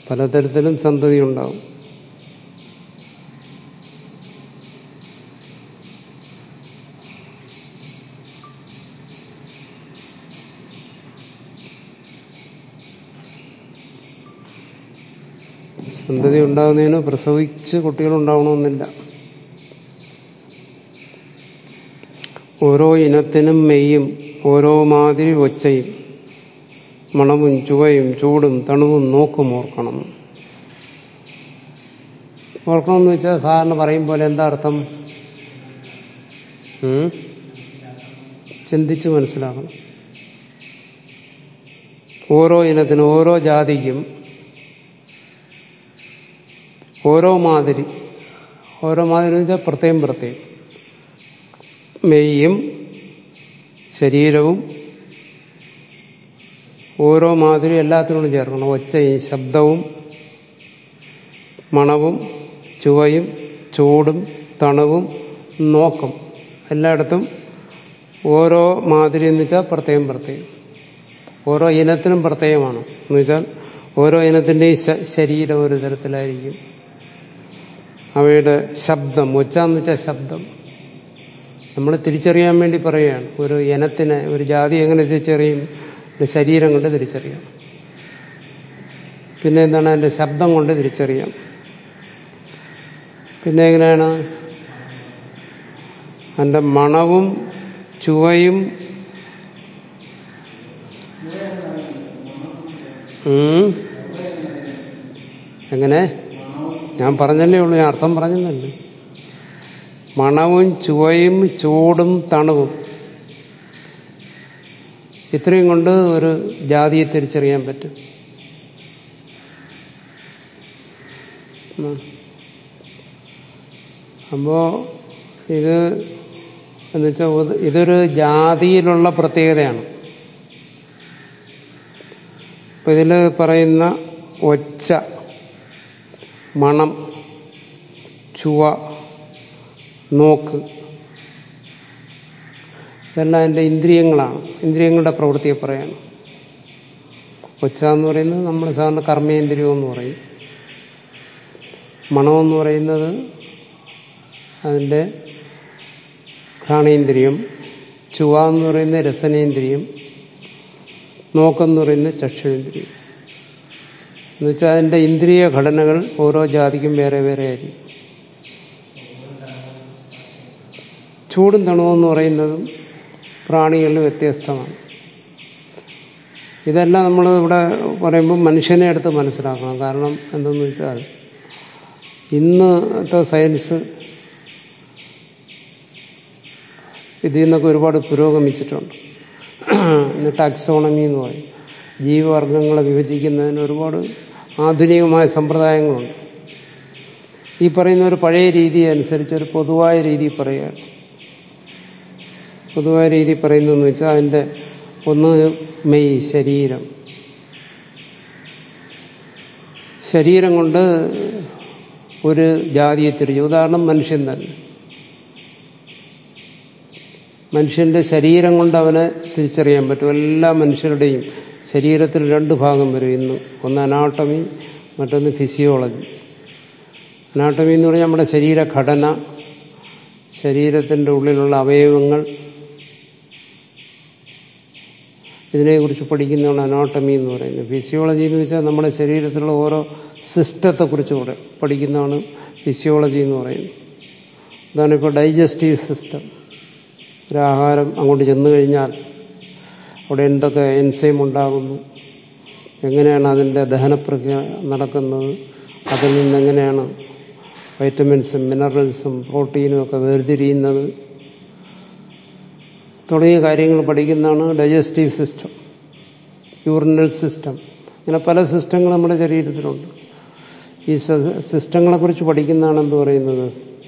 പലതരത്തിലും സന്തതി ഉണ്ടാവും സന്തതി ഉണ്ടാകുന്നതിന് പ്രസവിച്ച് കുട്ടികളുണ്ടാവണമെന്നില്ല ഓരോ ഇനത്തിനും മെയ്യും ഓരോ മാതിരി ഒച്ചയും മണവും ചുവയും ചൂടും തണുവും നോക്കും ഓർക്കണം ഓർക്കണമെന്ന് വെച്ചാൽ സാധാരണ പറയും പോലെ എന്താ അർത്ഥം ഉം? ചിന്തിച്ച് മനസ്സിലാക്കണം ഓരോ ഇനത്തിനും ഓരോ ജാതിക്കും ഓരോ മാതിരി ഓരോ മാതിരി എന്ന് വെച്ചാൽ പ്രത്യേകം പ്രത്യേകം മെയ്യും ശരീരവും ഓരോ മാതിരി എല്ലാത്തിനോടും ചേർക്കണം ഒച്ചയും ശബ്ദവും മണവും ചുവയും ചൂടും തണുവും നോക്കും എല്ലായിടത്തും ഓരോ മാതിരി എന്ന് വെച്ചാൽ പ്രത്യേകം പ്രത്യേകം ഓരോ ഇനത്തിനും പ്രത്യേകമാണ് എന്ന് വെച്ചാൽ ഓരോ ഇനത്തിൻ്റെയും ശ- ശരീരം ഒരു തരത്തിലായിരിക്കും അവയുടെ ശബ്ദം ഒച്ച എന്ന് വെച്ചാൽ ശബ്ദം നമ്മൾ തിരിച്ചറിയാൻ വേണ്ടി പറയുകയാണ് ഒരു ഇനത്തിനെ ഒരു ജാതി എങ്ങനെ തിരിച്ചറിയും ഒരു ശരീരം കൊണ്ട് തിരിച്ചറിയാം പിന്നെ എന്താണ് അതിൻ്റെ ശബ്ദം കൊണ്ട് തിരിച്ചറിയാം പിന്നെ എങ്ങനെയാണ് അതിൻ്റെ മണവും ചുവയും ഉം. എങ്ങനെ ഞാൻ പറഞ്ഞല്ലേ ഉള്ളൂ ഞാൻ അർത്ഥം പറഞ്ഞതല്ലേ മണവും ചുവയും ചൂടും തണുവും ഇത്രയും കൊണ്ട് ഒരു ജാതിയെ തിരിച്ചറിയാൻ പറ്റും ഉം. അപ്പോ ഇത് എന്നുവെച്ചാൽ ഇതൊരു ജാതിയിലുള്ള പ്രത്യേകതയാണ് അപ്പൊ ഇതിൽ പറയുന്ന ഒച്ച മണം ചുവ നോക്ക് ഇതെല്ലാം എൻ്റെ ഇന്ദ്രിയങ്ങളാണ് ഇന്ദ്രിയങ്ങളുടെ പ്രവൃത്തിയെ പറയാണ് ഒച്ച എന്ന് പറയുന്നത് നമ്മൾ സാധാരണ കർമ്മേന്ദ്രിയം എന്ന് പറയും മണമെന്ന് പറയുന്നത് അതിൻ്റെ ഘ്രാണേന്ദ്രിയം ചുവ എന്ന് പറയുന്നത് രസനേന്ദ്രിയം നോക്കെന്ന് പറയുന്നത് ചക്ഷുരേന്ദ്രിയം എന്നുവെച്ചാൽ അതിൻ്റെ ഇന്ദ്രിയ ഘടനകൾ ഓരോ ജാതിക്കും വേറെ വേറെ ആയിരിക്കും ചൂടും തണുവെന്ന് പറയുന്നതും പ്രാണികളിൽ വ്യത്യസ്തമാണ് ഇതെല്ലാം നമ്മൾ ഇവിടെ പറയുമ്പോൾ മനുഷ്യനെ എടുത്ത് മനസ്സിലാക്കണം കാരണം എന്തെന്ന് വെച്ചാൽ ഇന്നത്തെ സയൻസ് ഇതിൽ നിന്നൊക്കെ ഒരുപാട് പുരോഗമിച്ചിട്ടുണ്ട് ഇന്ന് ടാക്സോണമി എന്ന് പറയും ജീവവർഗങ്ങളെ വിഭജിക്കുന്നതിന് ഒരുപാട് ആധുനികമായ സമ്പ്രദായങ്ങളുണ്ട് ഈ പറയുന്ന ഒരു പഴയ രീതി അനുസരിച്ച് ഒരു പൊതുവായ രീതി പറയുകയാണ് പൊതുവായ രീതി പറയുന്നതെന്ന് വെച്ചാൽ അതിൻ്റെ ഒന്ന് മെയ് ശരീരം ശരീരം കൊണ്ട് ഒരു ജാതിയെ തിരിച്ചു ഉദാഹരണം മനുഷ്യൻ തന്നെ മനുഷ്യന്റെ ശരീരം കൊണ്ട് അവനെ തിരിച്ചറിയാൻ പറ്റും എല്ലാ മനുഷ്യരുടെയും ശരീരത്തിൽ രണ്ട് ഭാഗം വരും ഇന്ന് ഒന്ന് അനാട്ടമി മറ്റൊന്ന് ഫിസിയോളജി അനാട്ടമി എന്ന് പറഞ്ഞാൽ നമ്മുടെ ശരീരഘടന ശരീരത്തിൻ്റെ ഉള്ളിലുള്ള അവയവങ്ങൾ ഇതിനെക്കുറിച്ച് പഠിക്കുന്നതാണ് അനാട്ടമി എന്ന് പറയുന്നത് ഫിസിയോളജി എന്ന് വെച്ചാൽ നമ്മുടെ ശരീരത്തിലുള്ള ഓരോ സിസ്റ്റത്തെക്കുറിച്ച് കൂടെ പഠിക്കുന്നതാണ് ഫിസിയോളജി എന്ന് പറയുന്നത് അതാണ് ഇപ്പോൾ ഡൈജസ്റ്റീവ് സിസ്റ്റം ഒരു ആഹാരം അങ്ങോട്ട് ചെന്നു കഴിഞ്ഞാൽ അവിടെ എന്തൊക്കെ എൻസൈം ഉണ്ടാകുന്നു എങ്ങനെയാണ് അതിൻ്റെ ദഹനപ്രക്രിയ നടക്കുന്നത് അതിൽ നിന്നെങ്ങനെയാണ് വൈറ്റമിൻസും മിനറൽസും പ്രോട്ടീനും ഒക്കെ വേർതിരിയുന്നത് തുടങ്ങിയ കാര്യങ്ങൾ പഠിക്കുന്നതാണ് ഡൈജസ്റ്റീവ് സിസ്റ്റം യൂറിനൽ സിസ്റ്റം ഇങ്ങനെ പല സിസ്റ്റങ്ങൾ നമ്മുടെ ശരീരത്തിലുണ്ട് ഈ സിസ്റ്റങ്ങളെക്കുറിച്ച് പഠിക്കുന്നതാണ് എന്ത് പറയുന്നത്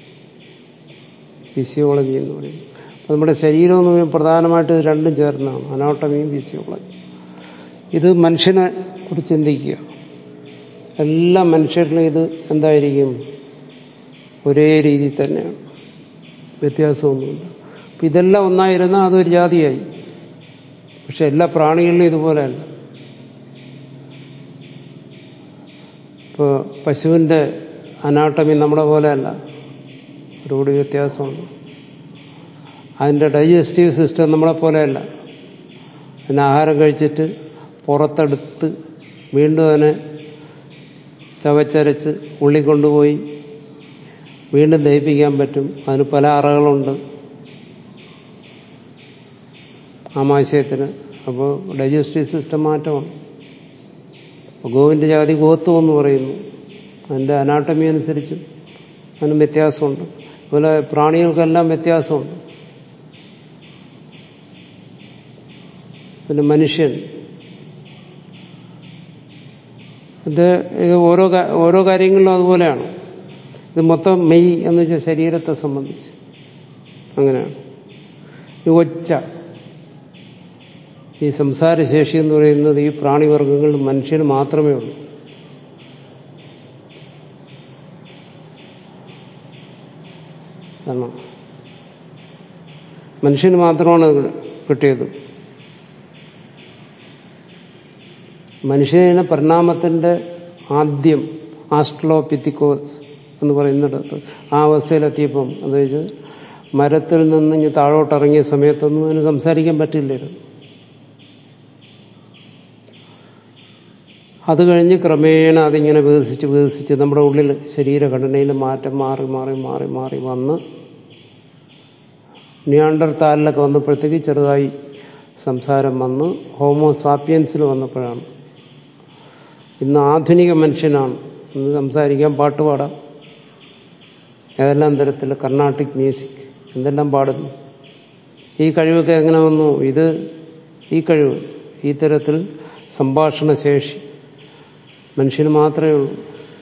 ഫിസിയോളജി എന്ന് പറയുന്നത് അപ്പോൾ നമ്മുടെ ശരീരം എന്ന് പറയുമ്പോൾ പ്രധാനമായിട്ട് ഇത് രണ്ടും ചേർന്നതാണ് അനോട്ടമിയും ഫിസിയോളജി ഇത് മനുഷ്യനെ കുറിച്ച് ചിന്തിക്കുക എല്ലാ മനുഷ്യരിലും ഇത് എന്തായിരിക്കും ഒരേ രീതിയിൽ തന്നെയാണ് വ്യത്യാസമൊന്നുമില്ല അപ്പം ഇതെല്ലാം ഒന്നായിരുന്നാൽ അതൊരു ജാതിയായി പക്ഷെ എല്ലാ പ്രാണികളിലും ഇതുപോലെയല്ല ഇപ്പോൾ പശുവിൻ്റെ അനാട്ടമി നമ്മുടെ പോലെയല്ല ഒരുകൂടി വ്യത്യാസമുണ്ട് അതിൻ്റെ ഡൈജസ്റ്റീവ് സിസ്റ്റം നമ്മളെ പോലെയല്ല അതിന് ആഹാരം കഴിച്ചിട്ട് പുറത്തെടുത്ത് വീണ്ടും അതിനെ ചവച്ചരച്ച് ഉള്ളിൽ കൊണ്ടുപോയി വീണ്ടും ദഹിപ്പിക്കാൻ പറ്റും അതിന് പല അറകളുണ്ട് ആമാശയത്തിന് അപ്പോൾ ഡൈജസ്റ്റീവ് സിസ്റ്റം മാറ്റമാണ് ഗോവിൻ്റെ ജാതി ഗോത്വം എന്ന് പറയുന്നു അതിൻ്റെ അനാട്ടമി അനുസരിച്ച് അതിന് വ്യത്യാസമുണ്ട് അതുപോലെ പ്രാണികൾക്കെല്ലാം വ്യത്യാസമുണ്ട് പിന്നെ മനുഷ്യൻ ഇത് ഇത് ഓരോ ഓരോ കാര്യങ്ങളിലും അതുപോലെയാണ് ഇത് മൊത്തം മെയ് എന്ന് വെച്ചാൽ ശരീരത്തെ സംബന്ധിച്ച് അങ്ങനെയാണ് ഈ ഒച്ച ഈ സംസാരശേഷി എന്ന് പറയുന്നത് ഈ പ്രാണിവർഗങ്ങളിൽ മനുഷ്യന് മാത്രമേ ഉള്ളൂ കാരണം മനുഷ്യന് മാത്രമാണ് കിട്ടിയത് മനുഷ്യനെ പരിണാമത്തിന്റെ ആദ്യം ആസ്ട്രോപിത്തിക്കോസ് എന്ന് പറയുന്നിടത്ത് ആ അവസ്ഥയിലെത്തിയപ്പം അതായത് മരത്തിൽ നിന്ന് ഇനി താഴോട്ടിറങ്ങിയ സമയത്തൊന്നും അതിന് സംസാരിക്കാൻ പറ്റില്ലായിരുന്നു അത് കഴിഞ്ഞ് ക്രമേണ അതിങ്ങനെ വികസിച്ച് വികസിച്ച് നമ്മുടെ ഉള്ളിൽ ശരീരഘടനയിൽ മാറ്റം മാറി മാറി മാറി മാറി വന്ന് നിയാണ്ടർത്താലിലൊക്കെ വന്നപ്പോഴത്തേക്ക് ചെറുതായി സംസാരം വന്ന് ഹോമോസാപ്പിയൻസിൽ വന്നപ്പോഴാണ് ഇന്ന് ആധുനിക മനുഷ്യനാണ് ഇന്ന് സംസാരിക്കാൻ പാട്ട് പാടാം ഏതെല്ലാം തരത്തിൽ കർണാട്ടിക് മ്യൂസിക് എന്തെല്ലാം പാടുന്നു ഈ കഴിവൊക്കെ എങ്ങനെ വന്നു ഇത് ഈ കഴിവ് ഈ തരത്തിൽ സംഭാഷണ ശേഷി മനുഷ്യന് മാത്രമേ ഉള്ളൂ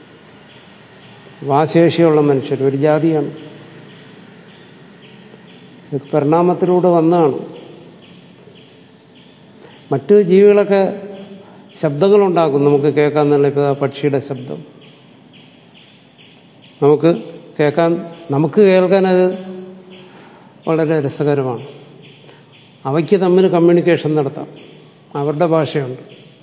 വാശേഷിയുള്ള മനുഷ്യർ ഒരു ജാതിയാണ് ഇത് പരിണാമത്തിലൂടെ വന്നതാണ് മറ്റു ജീവികളൊക്കെ ശബ്ദങ്ങളുണ്ടാക്കും നമുക്ക് കേൾക്കാൻ നല്ല ഇപ്പോൾ പക്ഷിയുടെ ശബ്ദം നമുക്ക് കേൾക്കാൻ നമുക്ക് കേൾക്കാൻ അത് വളരെ രസകരമാണ് അവയ്ക്ക് തമ്മിൽ കമ്മ്യൂണിക്കേഷൻ നടത്താം അവരുടെ ഭാഷയുണ്ട്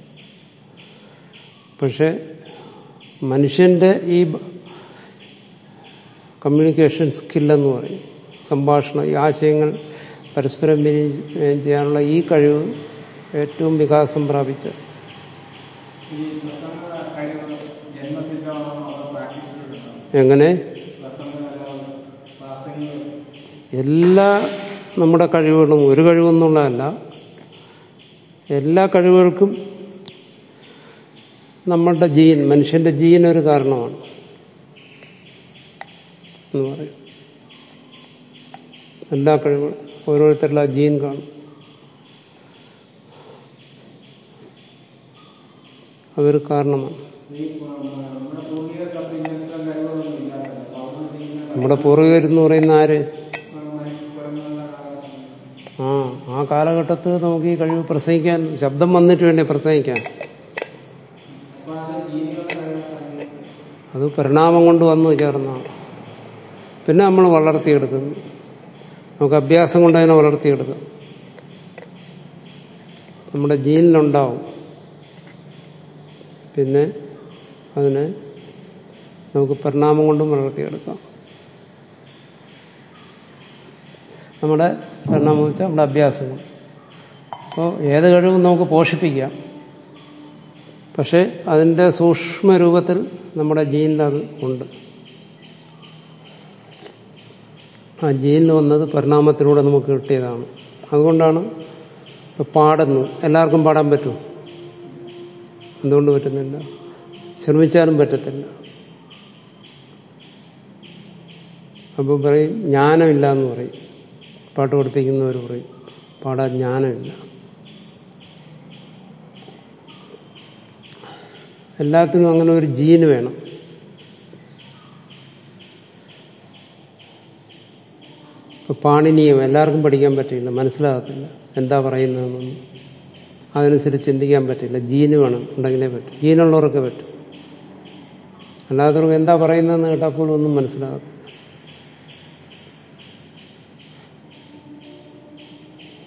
പക്ഷെ മനുഷ്യന്റെ ഈ കമ്മ്യൂണിക്കേഷൻ സ്കില്ലെന്ന് പറയും സംഭാഷണം ഈ ആശയങ്ങൾ പരസ്പരം വിനിമയം ചെയ്യാനുള്ള ഈ കഴിവ് ഏറ്റവും വികാസം പ്രാപിച്ച ഈ പ്രസംഗ കഴിവ് ജന്മസിദ്ധമാണോ അതോ പ്രാക്ടീസിലുണ്ടോ എങ്ങനെ പ്രസംഗ കലകൾ പ്രാസംഗികൾ എല്ലാ നമ്മുടെ കഴിവുകളും ഒരു കഴിവെന്നുള്ളതല്ല എല്ലാ കഴിവുകൾക്കും നമ്മളുടെ ജീൻ മനുഷ്യന്റെ ജീൻ ഒരു കാരണമാണ് എന്ന് പറയും എല്ലാ കഴിവുകളും ഓരോരുത്തരുടെ ആ ജീൻ കാണും അതൊരു കാരണമാണ് ഈ ഉം, നമ്മുടെ പൂർവികർക്ക് അപ്പൊ ഇങ്ങനത്തെ കഴിവുകളൊന്നും ഇല്ലാത്തത് അപ്പൊ അവിടെ ചെയ്യുന്ന നമ്മുടെ പൂർവികരെന്ന് പറയുന്ന ആര് മനുഷ്യ കുരങ്ങുകളുടെ കാലഘട്ടം ആ ആ കാലഘട്ടത്തിൽ നമുക്ക് ഈ കഴിവ് പ്രസംഗിക്കാൻ ശബ്ദം വന്നിട്ട് വേണ്ടേ പ്രസംഗിക്കാൻ അപ്പൊ അത് ജീവികളുടെ കഴിവാണ് അത് പരിണാമം കൊണ്ട് വന്നു ചേർന്നതാണ് പിന്നെ നമ്മൾ വളർത്തിയെടുക്കുന്നു നമുക്ക് അഭ്യാസം കൊണ്ട് അതിനെ വളർത്തിയെടുക്കാം നമ്മുടെ ജീനിലുണ്ടാവും പിന്നെ അതിനെ നമുക്ക് പരിണാമം കൊണ്ടും വളർത്തിയെടുക്കാം നമ്മുടെ പരിണാമം വെച്ചാൽ നമ്മുടെ അഭ്യാസം കൊണ്ട് അപ്പോൾ ഏത് കഴിവും നമുക്ക് പോഷിപ്പിക്കാം പക്ഷെ അതിൻ്റെ സൂക്ഷ്മ രൂപത്തിൽ നമ്മുടെ ജീനിൽ അത് ഉണ്ട് ആ ജീനിൽ വന്നത് പരിണാമത്തിലൂടെ നമുക്ക് കിട്ടിയതാണ് അതുകൊണ്ടാണ് ഇപ്പൊ പാടുന്നു എല്ലാവർക്കും പാടാൻ പറ്റും എന്തുകൊണ്ട് പറ്റുന്നില്ല ശ്രമിച്ചാലും പറ്റത്തില്ല അപ്പോൾ പറയും ജ്ഞാനമില്ല എന്ന് പറയും പാട്ട് പഠിപ്പിക്കുന്നവർ പറയും പാടാൻ ജ്ഞാനമില്ല എല്ലാത്തിനും അങ്ങനെ ഒരു ജീന് വേണം ഇപ്പൊ പാണിനിയം എല്ലാവർക്കും പഠിക്കാൻ പറ്റില്ല മനസ്സിലാകത്തില്ല എന്താ പറയുന്നതെന്നൊന്നും അതനുസരിച്ച് ചിന്തിക്കാൻ പറ്റില്ല ജീന് വേണം ഉണ്ടെങ്കിലേ പറ്റും ജീനുള്ളവർക്ക് പറ്റും അല്ലാത്തവർക്ക് എന്താ പറയുന്നതെന്ന് കേട്ടാൽ പോലും ഒന്നും മനസ്സിലാകത്തില്ല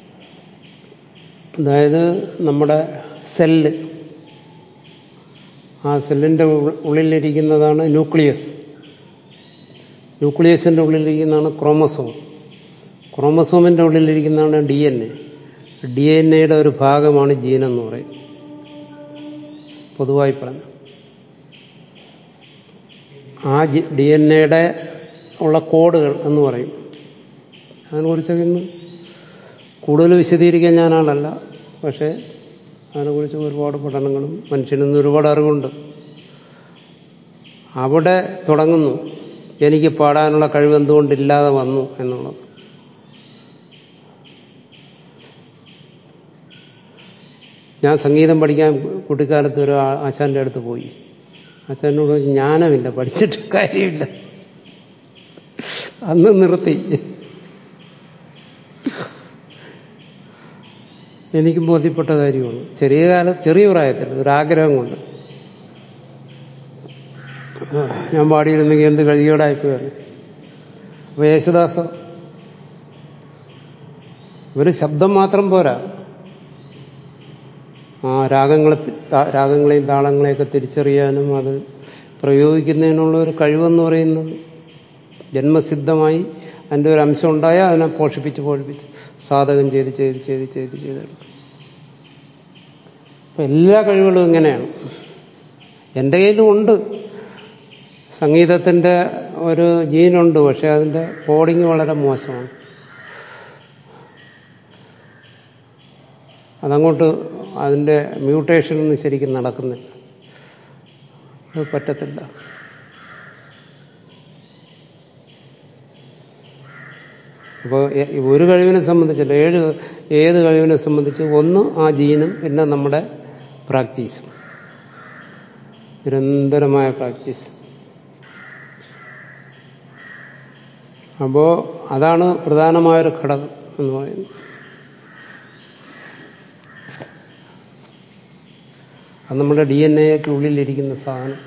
അതായത് നമ്മുടെ സെല്ല് ആ സെല്ലിൻ്റെ ഉള്ളിലിരിക്കുന്നതാണ് ന്യൂക്ലിയസ് ന്യൂക്ലിയസിൻ്റെ ഉള്ളിലിരിക്കുന്നതാണ് ക്രോമസോം ക്രോമസോമിൻ്റെ ഉള്ളിലിരിക്കുന്നതാണ് D N A D N എയുടെ ഒരു ഭാഗമാണ് ജീൻ എന്ന് പറയും പൊതുവായി പറഞ്ഞു ആ ഡി എൻ എയുടെ ഉള്ള കോഡുകൾ എന്ന് പറയും അതിനെക്കുറിച്ചൊക്കെ ഇന്ന് കൂടുതൽ വിശദീകരിക്കാൻ ഞാനാളല്ല പക്ഷേ അതിനെക്കുറിച്ച് ഒരുപാട് പഠനങ്ങളും മനുഷ്യനിന്ന് ഒരുപാട് അറിവുണ്ട് അവിടെ തുടങ്ങുന്നു എനിക്ക് പാടാനുള്ള കഴിവ് എന്തുകൊണ്ടില്ലാതെ വന്നു എന്നുള്ളത് ഞാൻ സംഗീതം പഠിക്കാൻ കുട്ടിക്കാലത്ത് ഒരു ആശാന്റെ അടുത്ത് പോയി ആശാനോട് ജ്ഞാനമില്ല പഠിച്ചിട്ട് കാര്യമില്ല അന്ന് നിർത്തി എനിക്ക് ബോധ്യപ്പെട്ട കാര്യമാണ് ചെറിയ കാലം ചെറിയ പ്രായത്തിൽ ഒരാഗ്രഹം കൊണ്ട് ഞാൻ പാടിയിരുന്നെങ്കിൽ എന്ത് കഴിയോടായിപ്പോയാണ് അപ്പൊ യേശുദാസോ ഒരു ശബ്ദം മാത്രം പോരാ ആ രാഗങ്ങളെ രാഗങ്ങളെയും താളങ്ങളെയൊക്കെ തിരിച്ചറിയാനും അത് പ്രയോഗിക്കുന്നതിനുള്ള ഒരു കഴിവെന്ന് പറയുന്നത് ജന്മസിദ്ധമായി അതിൻ്റെ ഒരു അംശം ഉണ്ടായാൽ അതിനെ പോഷിപ്പിച്ച് പോഷിപ്പിച്ച് സാധകം ചെയ്ത് ചെയ്ത് ചെയ്ത് ചെയ്ത് ചെയ്തെടുക്കും അപ്പം എല്ലാ കഴിവുകളും ഇങ്ങനെയാണ് എൻ്റെ കയ്യിലും ഉണ്ട് സംഗീതത്തിൻ്റെ ഒരു ജീനുണ്ട് പക്ഷെ അതിൻ്റെ കോഡിങ് വളരെ മോശമാണ് അതങ്ങോട്ട് അതിൻ്റെ മ്യൂട്ടേഷനൊന്നും ശരിക്കും നടക്കുന്നില്ല അത് പറ്റത്തില്ല അപ്പോൾ ഒരു കഴിവിനെ സംബന്ധിച്ചല്ല ഏഴ് ഏത് കഴിവിനെ സംബന്ധിച്ച് ഒന്ന് ആ ജീനും പിന്നെ നമ്മുടെ പ്രാക്ടീസും നിരന്തരമായ പ്രാക്ടീസ് അപ്പോൾ അതാണ് പ്രധാനമായൊരു ഘടകം എന്ന് പറയുന്നത് അത് നമ്മുടെ ഡി എൻ എക്ക് ഉള്ളിലിരിക്കുന്ന സാധനം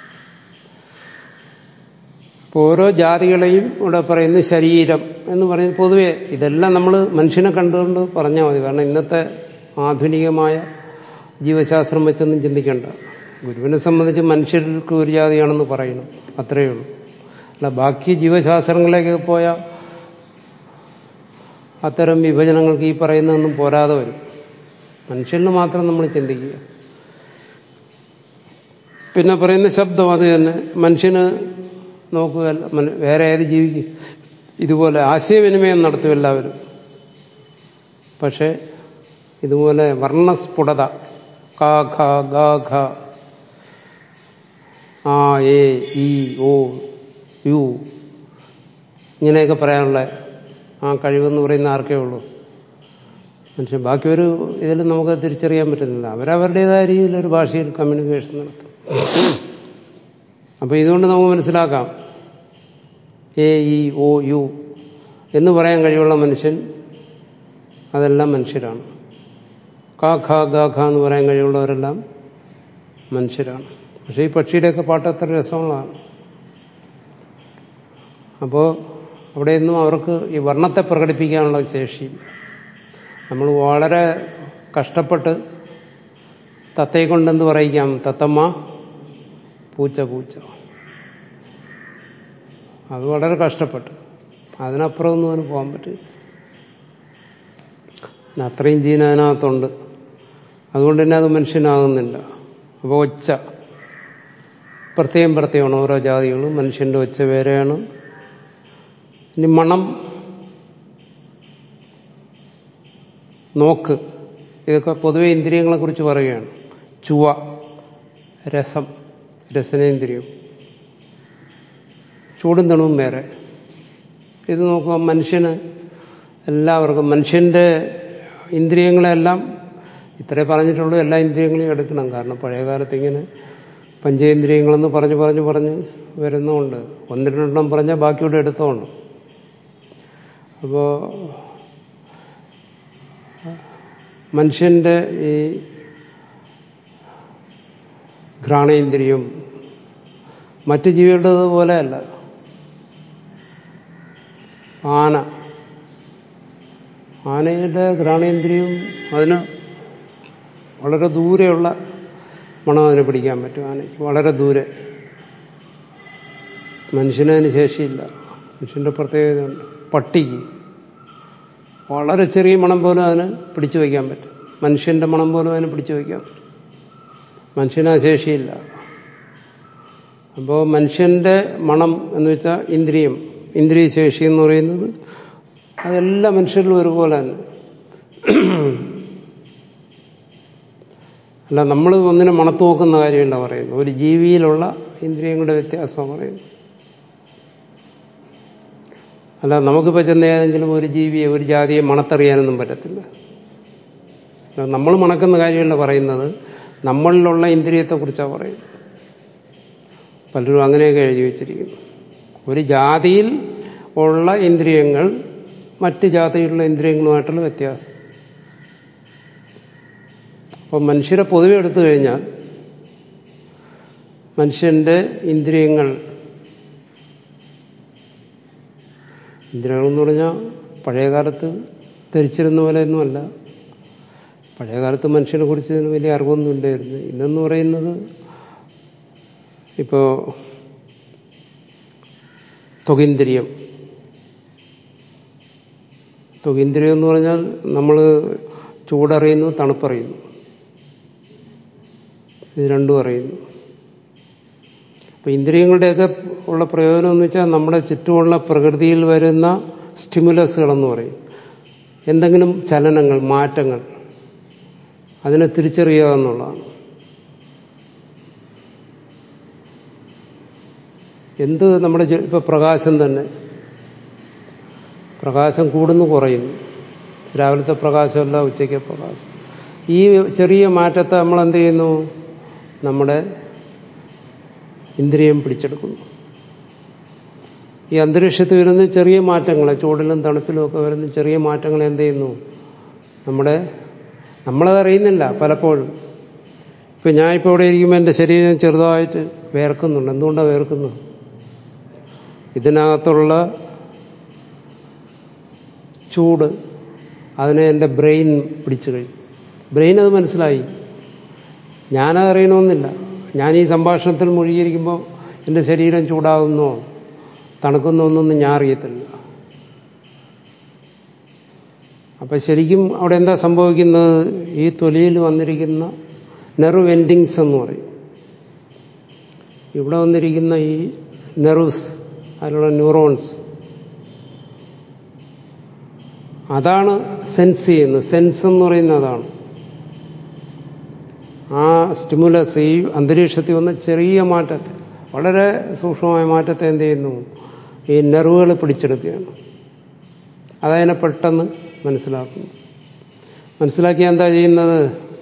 ഇപ്പോൾ ഓരോ ജാതികളെയും ഇവിടെ പറയുന്ന ശരീരം എന്ന് പറയുന്നത് പൊതുവെ ഇതെല്ലാം നമ്മൾ മനുഷ്യനെ കണ്ടുകൊണ്ട് പറഞ്ഞാൽ മതി കാരണം ഇന്നത്തെ ആധുനികമായ ജീവശാസ്ത്രം വെച്ചൊന്നും ചിന്തിക്കേണ്ട ഗുരുവിനെ സംബന്ധിച്ച് മനുഷ്യർക്ക് ഒരു ജാതിയാണെന്ന് പറയണം അത്രയേ ഉള്ളൂ അല്ല ബാക്കി ജീവശാസ്ത്രങ്ങളിലേക്ക് പോയാൽ അത്തരം വിഭജനങ്ങൾക്ക് ഈ പറയുന്നതൊന്നും പോരാതെ വരും മനുഷ്യന് മാത്രം നമ്മൾ ചിന്തിക്കുക പിന്നെ പറയുന്ന ശബ്ദം അത് തന്നെ മനുഷ്യന് നോക്കുക വേറെ ഏത് ജീവിക്കും ഇതുപോലെ ആശയവിനിമയം നടത്തും എല്ലാവരും പക്ഷേ ഇതുപോലെ വർണ്ണസ്ഫുടത ക ഖ ഗ ഘ ആ എ ഇ ഓ യു ഇങ്ങനെയൊക്കെ പറയാനുള്ള ആ കഴിവെന്ന് പറയുന്ന ആർക്കേ ഉള്ളൂ മനുഷ്യൻ ബാക്കി ഒരു ഇതിൽ നമുക്ക് തിരിച്ചറിയാൻ പറ്റുന്നില്ല അവരവരുടേതായ രീതിയിൽ ഒരു ഭാഷയിൽ കമ്മ്യൂണിക്കേഷൻ നടത്തും അപ്പോൾ ഇതുകൊണ്ട് നമുക്ക് മനസ്സിലാക്കാം എ ഇ ഒ യു എന്ന് പറയാൻ കഴിവുള്ള മനുഷ്യൻ അതെല്ലാം മനുഷ്യരാണ് ക ഖ ഗ ഖ എന്ന് പറയാൻ കഴിവുള്ളവരെല്ലാം മനുഷ്യരാണ് പക്ഷേ ഈ പക്ഷിയുടെയൊക്കെ പാട്ട് അത്ര രസമുള്ളതാണ് അപ്പോൾ അവിടെയൊന്നും അവർക്ക് ഈ വർണ്ണത്തെ പ്രകടിപ്പിക്കാനുള്ള ശേഷിയും നമ്മൾ വളരെ കഷ്ടപ്പെട്ട് തത്തയെ കൊണ്ടെന്ത് പറയിക്കാം തത്തമ്മ പൂച്ച പൂച്ച അത് വളരെ കഷ്ടപ്പെട്ടു അതിനപ്പുറമൊന്നും അവന് പോകാൻ പറ്റില്ല അത്രയും ജീൻ അതിനകത്തുണ്ട് അതുകൊണ്ട് തന്നെ അത് മനുഷ്യനാകുന്നില്ല അപ്പോൾ ഒച്ച പ്രത്യേകം പ്രത്യേകമാണ് ഓരോ ജാതികളും മനുഷ്യന്റെ ഒച്ച വേറെയാണ് ഇനി മണം നോക്ക് ഇതൊക്കെ പൊതുവെ ഇന്ദ്രിയങ്ങളെ കുറിച്ച് പറയുകയാണ് ചുവ രസം രസനേന്ദ്രിയം ചൂടും തണുവും വേറെ ഇത് നോക്കുക മനുഷ്യന് എല്ലാവർക്കും മനുഷ്യന്റെ ഇന്ദ്രിയങ്ങളെല്ലാം ഇത്രേ പറഞ്ഞിട്ടുള്ളൂ എല്ലാ ഇന്ദ്രിയങ്ങളെയും എടുക്കണം കാരണം പഴയ കാലത്ത് ഇങ്ങനെ പഞ്ചേന്ദ്രിയങ്ങളെന്ന് പറഞ്ഞു പറഞ്ഞു പറഞ്ഞ് വരുന്നുണ്ട് ഒന്ന് രണ്ടെണ്ണം പറഞ്ഞാൽ ബാക്കിയോടെ എടുത്തോണം അപ്പോൾ മനുഷ്യന്റെ ഈ ഘ്രാണേന്ദ്രിയം മറ്റ് ജീവികളുടേത് പോലെയല്ല ആന ആനയുടെ ഘ്രാണേന്ദ്രിയവും അതിന് വളരെ ദൂരെയുള്ള മണം അതിനെ പിടിക്കാൻ പറ്റും ആനയ്ക്ക് വളരെ ദൂരെ മനുഷ്യനതിന് ശേഷിയില്ല മനുഷ്യന്റെ പ്രത്യേകതയുണ്ട് പട്ടിക്ക് വളരെ ചെറിയ മണം പോലും അതിന് പിടിച്ചു വയ്ക്കാൻ പറ്റും മനുഷ്യന്റെ മണം പോലും അതിന് പിടിച്ചു വയ്ക്കാൻ പറ്റും മനുഷ്യന് ആ ശേഷിയില്ല അപ്പോൾ മനുഷ്യന്റെ മണം എന്ന് വെച്ചാൽ ഇന്ദ്രിയം ഇന്ദ്രിയ ശേഷി എന്ന് പറയുന്നത് അതെല്ലാ മനുഷ്യരിലും ഒരുപോലെ തന്നെ അല്ല നമ്മൾ ഒന്നിനെ മണത്തു നോക്കുന്ന കാര്യമല്ല പറയുന്നത് ഒരു ജീവിയിലുള്ള ഇന്ദ്രിയങ്ങളുടെ വ്യത്യാസമാണ് പറയുന്നത് അല്ല നമുക്കിപ്പോൾ ചെന്ന ഏതെങ്കിലും ഒരു ജീവിയെ ഒരു ജാതിയെ മണത്തറിയാനൊന്നും പറ്റത്തില്ല നമ്മൾ മണക്കുന്ന കാര്യമല്ല പറയുന്നത് നമ്മളിലുള്ള ഇന്ദ്രിയത്തെക്കുറിച്ചാണ് പറയുന്നത് പലരും അങ്ങനെയൊക്കെ എഴുതി വച്ചിരിക്കുന്നു ഒരു ജാതിയിൽ ഉള്ള ഇന്ദ്രിയങ്ങൾ മറ്റ് ജാതിയിലുള്ള ഇന്ദ്രിയങ്ങളുമായിട്ടുള്ള വ്യത്യാസം അപ്പം മനുഷ്യരെ പൊതുവെ എടുത്തു കഴിഞ്ഞാൽ മനുഷ്യന്റെ ഇന്ദ്രിയങ്ങൾ ഇന്ദ്രിയങ്ങൾ എന്ന് പറഞ്ഞാൽ പഴയകാലത്ത് ധരിച്ചിരുന്ന പോലെയൊന്നുമല്ല പഴയകാലത്ത് മനുഷ്യനെ കുറിച്ച് ഇതിന് വലിയ അറിവൊന്നും ഇല്ലായിരുന്നു ഇന്നെന്ന് പറയുന്നത് ഇപ്പോൾ ത്വകിന്ദ്രിയം ത്വകിന്ദ്രിയം എന്ന് പറഞ്ഞാൽ നമ്മൾ ചൂടറിയുന്നു തണുപ്പറിയുന്നു ഇത് രണ്ടും അറിയുന്നു അപ്പൊ ഇന്ദ്രിയങ്ങളുടെയൊക്കെ ഉള്ള പ്രയോജനം എന്ന് വെച്ചാൽ നമ്മുടെ ചുറ്റുമുള്ള പ്രകൃതിയിൽ വരുന്ന സ്റ്റിമുലസുകളെന്ന് പറയും എന്തെങ്കിലും ചലനങ്ങൾ മാറ്റങ്ങൾ അതിനെ തിരിച്ചറിയുക എന്നുള്ളതാണ് എന്ത് നമ്മുടെ ഇപ്പൊ പ്രകാശം തന്നെ പ്രകാശം കൂടുന്നു കുറയുന്നു രാവിലത്തെ പ്രകാശമല്ല ഉച്ചയ്ക്ക് പ്രകാശം ഈ ചെറിയ മാറ്റത്തെ നമ്മൾ എന്ത് ചെയ്യുന്നു നമ്മുടെ ഇന്ദ്രിയം പിടിച്ചെടുക്കുന്നു ഈ അന്തരീക്ഷത്തിൽ വരുന്ന ചെറിയ മാറ്റങ്ങൾ ചൂടിലും തണുപ്പിലും ഒക്കെ വരുന്ന ചെറിയ മാറ്റങ്ങൾ എന്ത് ചെയ്യുന്നു നമ്മുടെ നമ്മളത് അറിയുന്നില്ല പലപ്പോഴും ഇപ്പൊ ഞാൻ ഇപ്പോൾ ഇവിടെ ഇരിക്കുമ്പോൾ എൻ്റെ ശരീരം ചെറുതായിട്ട് വേർക്കുന്നുണ്ട് എന്തുകൊണ്ടാണ് വേർക്കുന്നത് ഇതിനകത്തുള്ള ചൂട് അതിനെ എൻ്റെ ബ്രെയിൻ പിടിച്ചു കഴിഞ്ഞു ബ്രെയിൻ അത് മനസ്സിലായി ഞാനത് അറിയണമെന്നില്ല ഞാൻ ഈ സംഭാഷണത്തിൽ മുഴുകിയിരിക്കുമ്പോൾ എൻ്റെ ശരീരം ചൂടാകുന്നോ തണുക്കുന്നോ എന്നൊന്നും ഞാൻ അറിയത്തില്ല അപ്പൊ ശരിക്കും അവിടെ എന്താ സംഭവിക്കുന്നത് ഈ തൊലിയിൽ വന്നിരിക്കുന്ന നെർവ് എൻഡിങ്സ് എന്ന് പറയും ഇവിടെ വന്നിരിക്കുന്ന ഈ നെർവ്സ് അതിലുള്ള ന്യൂറോൺസ് അതാണ് സെൻസ് ചെയ്യുന്നത് സെൻസ് എന്ന് പറയുന്നത് അതാണ് ആ സ്റ്റിമുലസ് ഈ അന്തരീക്ഷത്തിൽ വന്ന ചെറിയ മാറ്റത്തെ വളരെ സൂക്ഷ്മമായ മാറ്റത്തെ എന്ത് ചെയ്യുന്നു ഈ നെർവുകൾ പിടിച്ചെടുക്കുകയാണ് അതതിനെ പെട്ടെന്ന് മനസ്സിലാക്കുന്നു മനസ്സിലാക്കി എന്താ ചെയ്യുന്നത്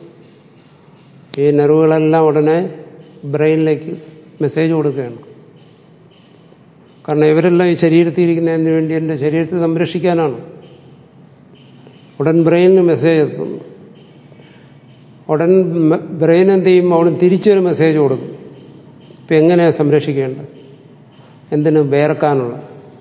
ഈ നെർവുകളെല്ലാം ഉടനെ ബ്രെയിനിലേക്ക് മെസ്സേജ് കൊടുക്കുകയാണ് കാരണം ഇവരെല്ലാം ഈ ശരീരത്തിൽ ഇരിക്കുന്നതിന് വേണ്ടി എൻ്റെ ശരീരത്തെ സംരക്ഷിക്കാനാണ് ഉടൻ ബ്രെയിനിന് മെസ്സേജ് എത്തുന്നു ഉടൻ ബ്രെയിൻ എന്ത് ചെയ്യും അവിടെ തിരിച്ചൊരു മെസ്സേജ് കൊടുക്കും ഇപ്പം എങ്ങനെയാണ് സംരക്ഷിക്കേണ്ടത് എന്തിനു വേർക്കാനുള്ള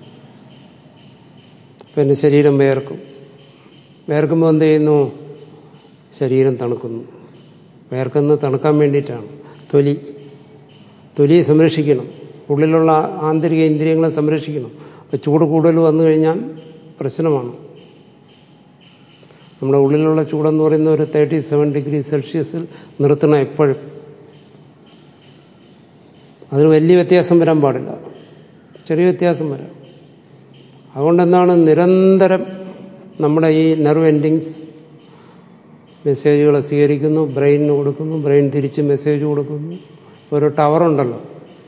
ഇപ്പം എൻ്റെ ശരീരം വേർക്കും വേർക്കുമ്പോൾ എന്ത് ചെയ്യുന്നു ശരീരം തണുക്കുന്നു വേർക്കുന്നത് തണുക്കാൻ വേണ്ടിയിട്ടാണ് തൊലി തൊലിയെ സംരക്ഷിക്കണം ഉള്ളിലുള്ള ആന്തരിക ഇന്ദ്രിയങ്ങളെ സംരക്ഷിക്കണം അപ്പം ചൂട് കൂടുതൽ വന്നു കഴിഞ്ഞാൽ പ്രശ്നമാണ് നമ്മുടെ ഉള്ളിലുള്ള ചൂടെന്ന് പറയുന്ന ഒരു തേർട്ടി സെവൻ ഡിഗ്രി സെൽഷ്യസിൽ നിർത്തണം എപ്പോഴും അതിന് വലിയ വ്യത്യാസം വരാൻ പാടില്ല ചെറിയ വ്യത്യാസം വരാം അതുകൊണ്ട് എന്താണ് നിരന്തരം നമ്മുടെ ഈ നെർവ് എൻഡിങ്സ് മെസ്സേജുകളെ സ്വീകരിക്കുന്നു ബ്രെയിനിന് കൊടുക്കുന്നു ബ്രെയിൻ തിരിച്ച് മെസ്സേജ് കൊടുക്കുന്നു ഒരു ടവറുണ്ടല്ലോ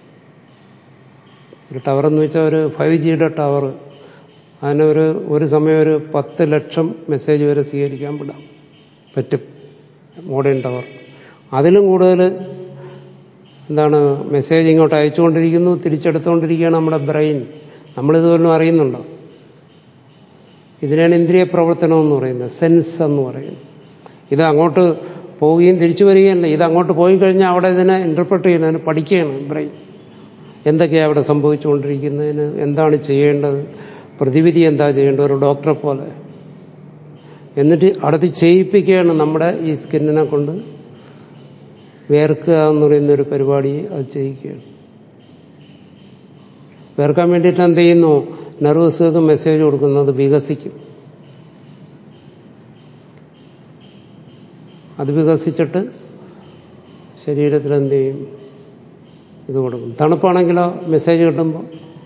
ഒരു ടവർ എന്ന് വെച്ചാൽ ഒരു ഫൈവ് ജിയുടെ ടവർ അതിന് ഒരു ഒരു സമയം ഒരു പത്ത് ലക്ഷം മെസ്സേജ് വരെ സ്വീകരിക്കാൻ വിടാം പറ്റും മോഡേൺ ടവർ അതിലും കൂടുതൽ എന്താണ് മെസ്സേജ് ഇങ്ങോട്ട് അയച്ചുകൊണ്ടിരിക്കുന്നു തിരിച്ചെടുത്തുകൊണ്ടിരിക്കുകയാണ് നമ്മുടെ ബ്രെയിൻ നമ്മളിതുപോലും അറിയുന്നുണ്ടോ ഇതിനാണ് ഇന്ദ്രിയ പ്രവർത്തനം എന്ന് പറയുന്നത് സെൻസ് എന്ന് പറയുന്നത് ഇത് അങ്ങോട്ട് പോവുകയും തിരിച്ചു വരികയല്ല ഇത് അങ്ങോട്ട് പോയി കഴിഞ്ഞാൽ അവിടെ ഇതിനെ ഇന്റർപ്രറ്റ് ചെയ്യണം അതിനെ പഠിക്കുകയാണ് ബ്രെയിൻ എന്തൊക്കെയാണ് അവിടെ സംഭവിച്ചുകൊണ്ടിരിക്കുന്നതിന് എന്താണ് ചെയ്യേണ്ടത് പ്രതിവിധി എന്താ ചെയ്യേണ്ടത് ഒരു ഡോക്ടറെ പോലെ എന്നിട്ട് അടുത്ത് ചെയ്യിപ്പിക്കുകയാണ് നമ്മുടെ ഈ സ്കിന്നിനെ കൊണ്ട് വേർക്കുക എന്ന് പറയുന്ന ഒരു പരിപാടി അത് ചെയ്യിക്കുകയാണ് വേർക്കാൻ വേണ്ടിയിട്ട് എന്ത് ചെയ്യുന്നു നെർവസുകൾക്ക് മെസ്സേജ് കൊടുക്കുന്നത് വികസിക്കും അത് വികസിച്ചിട്ട് ശരീരത്തിൽ എന്ത് ചെയ്യും ഇത് കൊടുക്കും തണുപ്പാണെങ്കിലോ മെസ്സേജ് കിട്ടുമ്പോൾ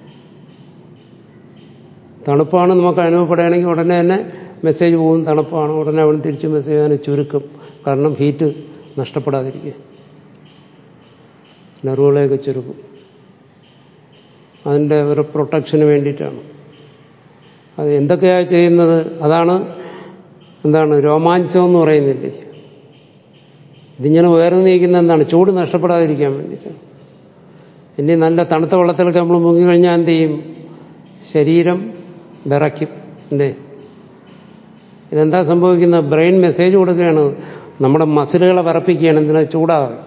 തണുപ്പാണ് നമുക്ക് അനുഭവപ്പെടുകയാണെങ്കിൽ ഉടനെ തന്നെ മെസ്സേജ് പോകും തണുപ്പാണ് ഉടനെ അവൻ തിരിച്ച് മെസ്സേജ് അതിനെ ചുരുക്കും കാരണം ഹീറ്റ് നഷ്ടപ്പെടാതിരിക്കുക നെറുകളെയൊക്കെ ചുരുക്കും അതിൻ്റെ ഒരു പ്രൊട്ടക്ഷന് വേണ്ടിയിട്ടാണ് അത് എന്തൊക്കെയാണ് ചെയ്യുന്നത് അതാണ് എന്താണ് രോമാഞ്ചം എന്ന് പറയുന്നില്ലേ ഇതിങ്ങനെ ഉയർന്നു നീക്കുന്ന എന്താണ് ചൂട് നഷ്ടപ്പെടാതിരിക്കാൻ വേണ്ടിയിട്ടാണ് ഇനി നല്ല തണുത്ത വെള്ളത്തിലൊക്കെ നമ്മൾ മുങ്ങിക്കഴിഞ്ഞാൽ എന്ത് ചെയ്യും ശരീരം വിറയ്ക്കും അല്ലേ ഇതെന്താ സംഭവിക്കുന്നത് ബ്രെയിൻ മെസ്സേജ് കൊടുക്കുകയാണ് നമ്മുടെ മസിലുകളെ വിറപ്പിക്കുകയാണ് എന്തിനാ ചൂടാകും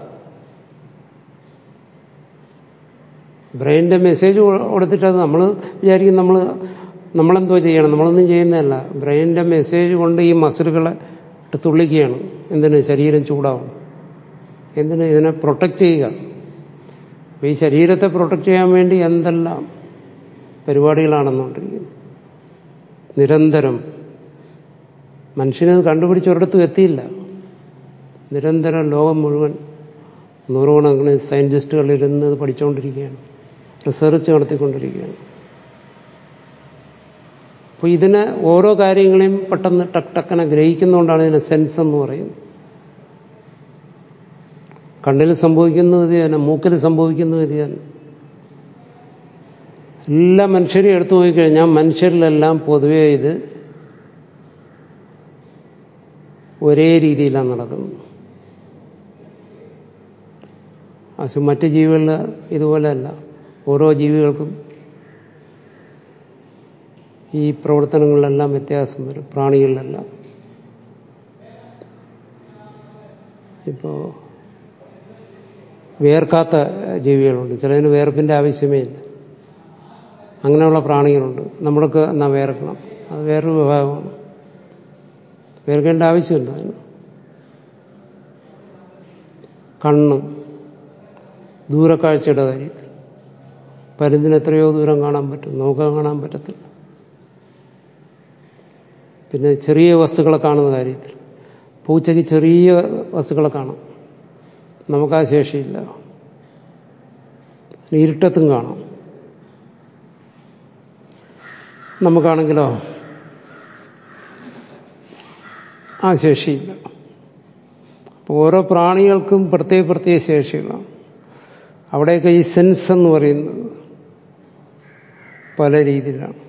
ബ്രെയിനിന്റെ മെസ്സേജ് കൊടുത്തിട്ട് നമ്മൾ വിചാരിക്കും നമ്മൾ നമ്മളെന്തോ ചെയ്യണം നമ്മളൊന്നും ചെയ്യുന്നതല്ല ബ്രെയിനിന്റെ മെസ്സേജ് കൊണ്ട് ഈ മസിലുകളെ ഇട്ട് തുള്ളിക്കുകയാണ് എന്തിന് ശരീരം ചൂടാവും എന്തിന് ഇതിനെ പ്രൊട്ടക്റ്റ് ചെയ്യുക അപ്പൊ ഈ ശരീരത്തെ പ്രൊട്ടക്റ്റ് ചെയ്യാൻ വേണ്ടി എന്തെല്ലാം പരിപാടികളാണെന്നുകൊണ്ടിരിക്കുന്നത് നിരന്തരം മനുഷ്യനത് കണ്ടുപിടിച്ചൊരിടത്തും എത്തിയില്ല നിരന്തരം ലോകം മുഴുവൻ നൂറുകണക്കിന് സയന്റിസ്റ്റുകൾ ഇരുന്ന് പഠിച്ചുകൊണ്ടിരിക്കുകയാണ് റിസർച്ച് നടത്തിക്കൊണ്ടിരിക്കുകയാണ് അപ്പോൾ ഇതിനെ ഓരോ കാര്യങ്ങളെയും പെട്ടെന്ന് ടക്ക് ടക്കനെ ഗ്രഹിക്കുന്നതുകൊണ്ടാണ് ഇതിനെ സെൻസ് എന്ന് പറയുന്നത് കണ്ണിൽ സംഭവിക്കുന്നത് ഇത് തന്നെ മൂക്കിൽ സംഭവിക്കുന്നത് ഇത് തന്നെ എല്ലാ മനുഷ്യരെയും എടുത്തു നോക്കിക്കഴിഞ്ഞാൽ മനുഷ്യരിലെല്ലാം പൊതുവേ ഇത് ഒരേ രീതിയിലാണ് നടക്കുന്നത് പക്ഷെ മറ്റ് ജീവികളിൽ ഇതുപോലെയല്ല ഓരോ ജീവികൾക്കും ഈ പ്രവർത്തനങ്ങളിലെല്ലാം വ്യത്യാസം വരും പ്രാണികളിലെല്ലാം ഇപ്പോൾ വേർക്കാത്ത ജീവികളുണ്ട് ചിലതിന് വേർപ്പിൻ്റെ ആവശ്യമേ ഇല്ല അങ്ങനെയുള്ള പ്രാണികളുണ്ട് നമ്മൾക്ക് എന്നാ വേർക്കണം അത് വേറൊരു വിഭാഗമാണ് വേർക്കേണ്ട ആവശ്യമില്ല അതിന് കണ്ണ് ദൂരക്കാഴ്ചയുടെ കാര്യത്തിൽ പരുന്തിന് എത്രയോ ദൂരം കാണാൻ പറ്റും നമുക്ക് കാണാൻ പറ്റത്തില്ല പിന്നെ ചെറിയ വസ്തുക്കളെ കാണുന്ന കാര്യത്തിൽ പൂച്ചയ്ക്ക് ചെറിയ വസ്തുക്കളെ കാണാം നമുക്കാ ശേഷിയില്ല ഇരുട്ടത്തും കാണാം നമുക്കാണെങ്കിലോ ആ ശേഷിയില്ല അപ്പോൾ ഓരോ പ്രാണികൾക്കും പ്രത്യേക പ്രത്യേക ശേഷികളാണ് അവിടെയൊക്കെ ഈ സെൻസ് എന്ന് പറയുന്നത് പല രീതിയിലാണ്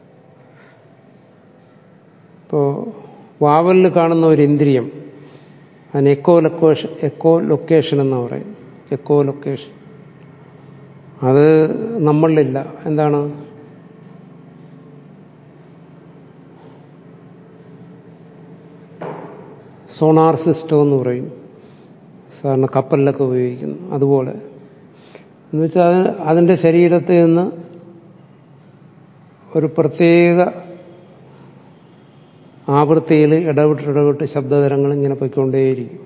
ഇപ്പോൾ വാവലിൽ കാണുന്ന ഒരു ഇന്ദ്രിയം അതിന് എക്കോ ലൊക്കേഷൻ എക്കോ ലൊക്കേഷൻ എന്ന് പറയും എക്കോ ലൊക്കേഷൻ അത് നമ്മളിലില്ല എന്താണ് സോണാർ സിസ്റ്റം എന്ന് പറയും സാധാരണ കപ്പലിലൊക്കെ ഉപയോഗിക്കുന്നു അതുപോലെ എന്ന് വെച്ചാൽ അതിൻ്റെ ശരീരത്തിൽ നിന്ന് ഒരു പ്രത്യേക ആവൃത്തിയിൽ ഇടവിട്ട് ഇടവിട്ട് ശബ്ദതരങ്ങൾ ഇങ്ങനെ പൊയ്ക്കൊണ്ടേയിരിക്കും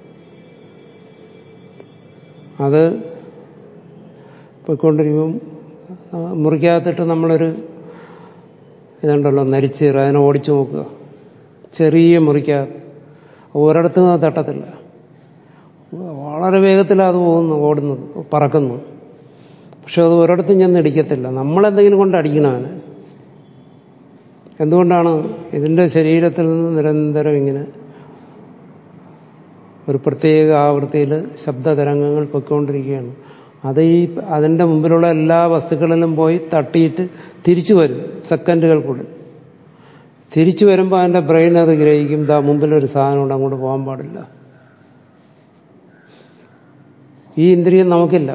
അത് പൊയ്ക്കൊണ്ടിരിക്കും മുറിക്കകത്തിട്ട് നമ്മളൊരു ഇതുണ്ടല്ലോ നരിച്ചീറ അതിനെ ഓടിച്ചു നോക്കുക ചെറിയ മുറിക്കകത്ത് ഒരിടത്ത് നിന്ന് തട്ടത്തില്ല വളരെ വേഗത്തിലാണ് അത് പോകുന്നു ഓടുന്നത് പറക്കുന്നു പക്ഷെ അത് ഒരിടത്തും ചെന്ന് ഇടിക്കത്തില്ല നമ്മളെന്തെങ്കിലും കൊണ്ട് അടിക്കണം അവന് എന്തുകൊണ്ടാണ് ഇതിൻ്റെ ശരീരത്തിൽ നിന്ന് നിരന്തരം ഇങ്ങനെ ഒരു പ്രത്യേക ആവൃത്തിയിൽ ശബ്ദതരംഗങ്ങൾ പൊയ്ക്കൊണ്ടിരിക്കുകയാണ് അത് ഈ അതിൻ്റെ മുമ്പിലുള്ള എല്ലാ വസ്തുക്കളിലും പോയി തട്ടിയിട്ട് തിരിച്ചു വരും സെക്കൻഡുകൾക്കുള്ളിൽ തിരിച്ചു വരുമ്പോൾ അതിൻ്റെ ബ്രെയിൻ അത് ഗ്രഹിക്കും ദാ മുമ്പിലൊരു സാധനമുണ്ട് അങ്ങോട്ട് പോകാൻ പാടില്ല ഈ ഇന്ദ്രിയം നമുക്കില്ല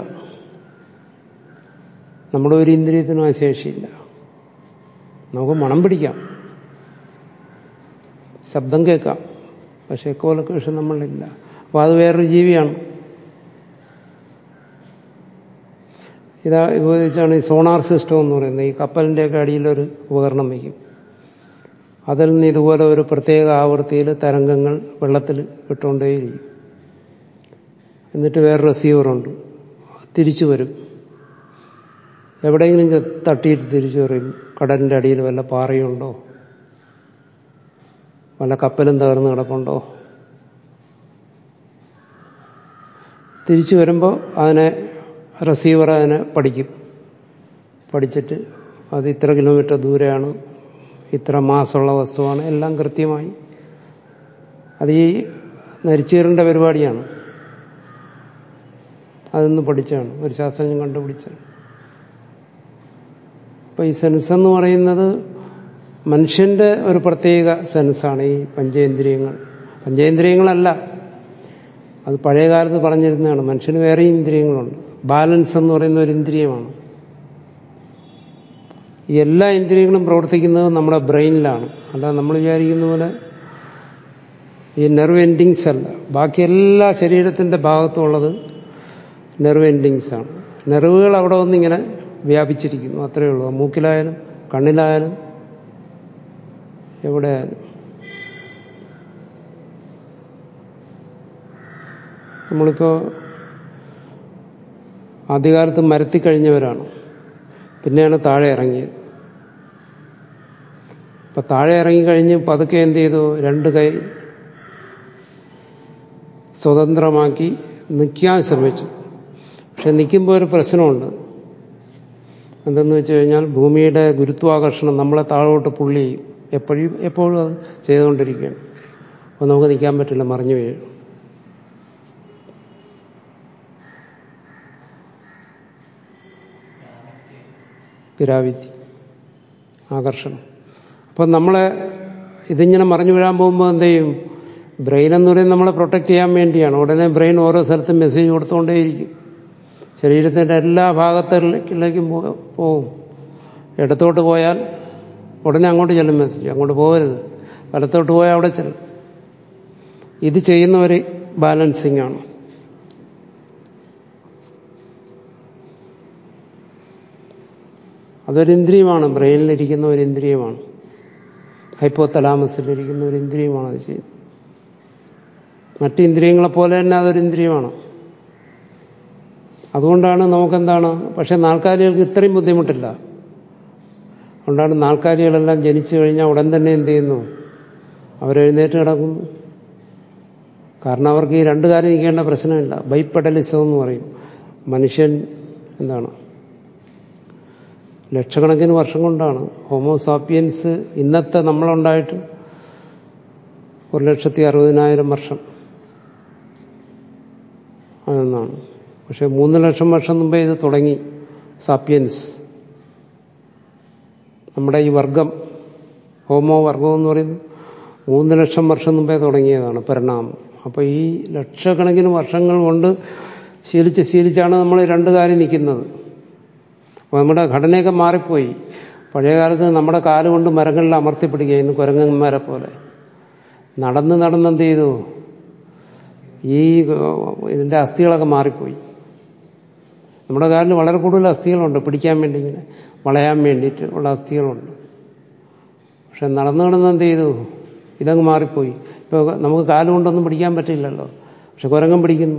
നമ്മുടെ ഒരു ഇന്ദ്രിയത്തിനും ആ ശേഷിയില്ല നമുക്ക് മണം പിടിക്കാം ശബ്ദം കേൾക്കാം പക്ഷെ എക്കോലൊക്കേഷൻ നമ്മളില്ല അപ്പോൾ അത് വേറൊരു ജീവിയാണ് ഇതാ ഉപയോഗിച്ചാണ് ഈ സോണാർ സിസ്റ്റം എന്ന് പറയുന്നത് ഈ കപ്പലിൻ്റെയൊക്കെ അടിയിലൊരു ഉപകരണം വയ്ക്കും അതിൽ നിന്ന് ഇതുപോലെ ഒരു പ്രത്യേക ആവൃത്തിയിൽ തരംഗങ്ങൾ വെള്ളത്തിൽ വിട്ടുകൊണ്ടേയിരിക്കും എന്നിട്ട് വേറെ റിസീവറുണ്ട് തിരിച്ചു വരും എവിടെയെങ്കിലും ചെ- തട്ടിയിട്ട് തിരിച്ചു വരും കടലിൻ്റെ അടിയിൽ വല്ല പാറയുണ്ടോ വല്ല കപ്പലും തകർന്ന് കിടപ്പുണ്ടോ തിരിച്ചു വരുമ്പോൾ അതിനെ റിസീവർ അതിനെ പഠിക്കും പഠിച്ചിട്ട് അത് ഇത്ര കിലോമീറ്റർ ദൂരെയാണ് ഇത്ര മാസമുള്ള വസ്തുവാണ് എല്ലാം കൃത്യമായി അത് ഈ നരിച്ചീറിൻ്റെ പരിപാടിയാണ് അതൊന്ന് പഠിച്ചാണ് ഒരു ശാസ്ത്രജ്ഞൻ കണ്ടുപിടിച്ചാണ് അപ്പൊ ഈ സെൻസ് എന്ന് പറയുന്നത് മനുഷ്യന്റെ ഒരു പ്രത്യേക സെൻസാണ് ഈ പഞ്ചേന്ദ്രിയങ്ങൾ പഞ്ചേന്ദ്രിയങ്ങളല്ല അത് പഴയ കാലത്ത് പറഞ്ഞിരുന്നതാണ് മനുഷ്യന് വേറെ ഇന്ദ്രിയങ്ങളുണ്ട് ബാലൻസ് എന്ന് പറയുന്ന ഒരു ഇന്ദ്രിയമാണ് ഈ എല്ലാ ഇന്ദ്രിയങ്ങളും പ്രവർത്തിക്കുന്നത് നമ്മുടെ ബ്രെയിനിലാണ് അല്ലാതെ നമ്മൾ വിചാരിക്കുന്ന പോലെ ഈ നെർവ് എൻഡിങ്സ് അല്ല ബാക്കി എല്ലാ ശരീരത്തിന്റെ ഭാഗത്തുമുള്ളത് നെർവ് എൻഡിങ്സ് ആണ് നെർവുകൾ അവിടെ വന്നിങ്ങനെ വ്യാപിച്ചിരിക്കുന്നു അത്രയേ ഉള്ളൂ മൂക്കിലായാലും കണ്ണിലായാലും എവിടെയായാലും നമ്മളിപ്പോ ആദ്യകാലത്ത് മരത്തി കഴിഞ്ഞവരാണ് പിന്നെയാണ് താഴെ ഇറങ്ങിയത് അപ്പൊ താഴെ ഇറങ്ങിക്കഴിഞ്ഞ് പതുക്കെ എന്ത് ചെയ്തു രണ്ട് കൈ സ്വതന്ത്രമാക്കി നിൽക്കാൻ ശ്രമിച്ചു പക്ഷെ നിൽക്കുമ്പോൾ ഒരു പ്രശ്നമുണ്ട് എന്തെന്ന് വെച്ച് കഴിഞ്ഞാൽ ഭൂമിയുടെ ഗുരുത്വാകർഷണം നമ്മളെ താഴോട്ട് പുള്ളി ചെയ്യും എപ്പോഴും എപ്പോഴും അത് ചെയ്തുകൊണ്ടിരിക്കുകയാണ് അപ്പോൾ നമുക്ക് നിൽക്കാൻ പറ്റില്ല മറിഞ്ഞു വീഴും ഗ്രാവിറ്റി ആകർഷണം അപ്പം നമ്മളെ ഇതിങ്ങനെ മറിഞ്ഞു വീഴാൻ പോകുമ്പോൾ എന്ത് ചെയ്യും ബ്രെയിൻ എന്ന് പറയുന്നത് നമ്മളെ പ്രൊട്ടക്ട് ചെയ്യാൻ വേണ്ടിയാണ് ഉടനെ ബ്രെയിൻ ഓരോ സ്ഥലത്തും മെസ്സേജ് കൊടുത്തുകൊണ്ടേയിരിക്കും ശരീരത്തിൻ്റെ എല്ലാ ഭാഗത്തിലേക്കും പോ- പോവും ഇടത്തോട്ട് പോയാൽ ഉടനെ അങ്ങോട്ട് ചെല്ലും മെസ്സേജ് അങ്ങോട്ട് പോകരുത് വലത്തോട്ട് പോയാൽ അവിടെ ചെല്ലും ഇത് ചെയ്യുന്ന ഒരു ബാലൻസിങ് ആണ് അതൊരു ഇന്ദ്രിയമാണ് ബ്രെയിനിലിരിക്കുന്ന ഒരു ഇന്ദ്രിയമാണ് ഹൈപ്പോ തലാമസിലിരിക്കുന്ന ഒരു ഇന്ദ്രിയമാണ് അത് ചെയ്യുന്നത് മറ്റ് ഇന്ദ്രിയങ്ങളെ പോലെ തന്നെ അതൊരു ഇന്ദ്രിയമാണ് അതുകൊണ്ടാണ് നമുക്കെന്താണ് പക്ഷെ നാൽക്കാലികൾക്ക് ഇത്രയും ബുദ്ധിമുട്ടില്ല അതുകൊണ്ടാണ് നാൽക്കാലികളെല്ലാം ജനിച്ചു കഴിഞ്ഞാൽ ഉടൻ തന്നെ എന്ത് ചെയ്യുന്നു അവരെഴുന്നേറ്റ് കിടക്കുന്നു കാരണം അവർക്ക് ഈ രണ്ട് കാര്യം നിൽക്കേണ്ട പ്രശ്നമില്ല ബൈപ്പഡലിസം എന്ന് പറയും മനുഷ്യൻ എന്താണ് ലക്ഷക്കണക്കിന് വർഷം കൊണ്ടാണ് ഹോമോസാപ്പിയൻസ് ഇന്നത്തെ നമ്മളുണ്ടായിട്ട് ഒരു ലക്ഷത്തി അറുപതിനായിരം വർഷം അതെന്നാണ് പക്ഷെ മൂന്ന് ലക്ഷം വർഷം മുമ്പേ ഇത് തുടങ്ങി സാപ്പിയൻസ് നമ്മുടെ ഈ വർഗം ഹോമോ വർഗം എന്ന് പറയുന്നത് മൂന്ന് ലക്ഷം വർഷം മുമ്പേ തുടങ്ങിയതാണ് പരിണാമം അപ്പോൾ ഈ ലക്ഷക്കണക്കിന് വർഷങ്ങൾ കൊണ്ട് ശീലിച്ച് ശീലിച്ചാണ് നമ്മൾ രണ്ട് കാര്യം നിൽക്കുന്നത് അപ്പോൾ നമ്മുടെ ഘടനയൊക്കെ മാറിപ്പോയി പഴയ കാലത്ത് നമ്മുടെ കാല് കൊണ്ട് മരങ്ങളിൽ അമർത്തിപ്പിടിക്കുകയായിരുന്നു കുരങ്ങന്മാരെ പോലെ നടന്ന് നടന്ന് എന്ത് ചെയ്തു ഈ ഇതിൻ്റെ അസ്ഥികളൊക്കെ മാറിപ്പോയി നമ്മുടെ കാലിൽ വളരെ കൂടുതൽ അസ്ഥികളുണ്ട് പിടിക്കാൻ വേണ്ടി ഇങ്ങനെ വളയാൻ വേണ്ടിയിട്ട് ഉള്ള അസ്ഥികളുണ്ട് പക്ഷെ നടന്നു നടന്ന് എന്ത് ചെയ്തു ഇതങ്ങ് മാറിപ്പോയി ഇപ്പോൾ നമുക്ക് കാലുകൊണ്ടൊന്നും പിടിക്കാൻ പറ്റില്ലല്ലോ പക്ഷെ കുരങ്ങൻ പിടിക്കുന്നു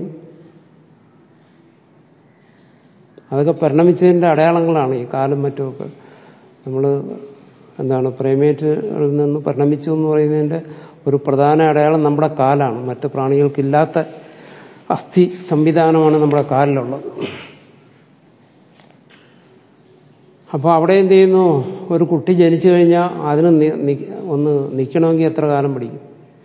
അതൊക്കെ പരിണമിച്ചതിൻ്റെ അടയാളങ്ങളാണ് ഈ കാലും മറ്റുമൊക്കെ നമ്മൾ എന്താണ് പ്രൈമേറ്റുകളിൽ നിന്ന് പരിണമിച്ചു എന്ന് പറയുന്നതിൻ്റെ ഒരു പ്രധാന അടയാളം നമ്മുടെ കാലാണ് മറ്റ് പ്രാണികൾക്കില്ലാത്ത അസ്ഥി സംവിധാനമാണ് നമ്മുടെ കാലിലുള്ളത് അപ്പോൾ അവിടെ എന്ത് ചെയ്യുന്നു ഒരു കുട്ടി ജനിച്ചു കഴിഞ്ഞാൽ അതിന് നി- നി- ഒന്ന് നിൽക്കണമെങ്കിൽ എത്ര കാലം പിടിക്കും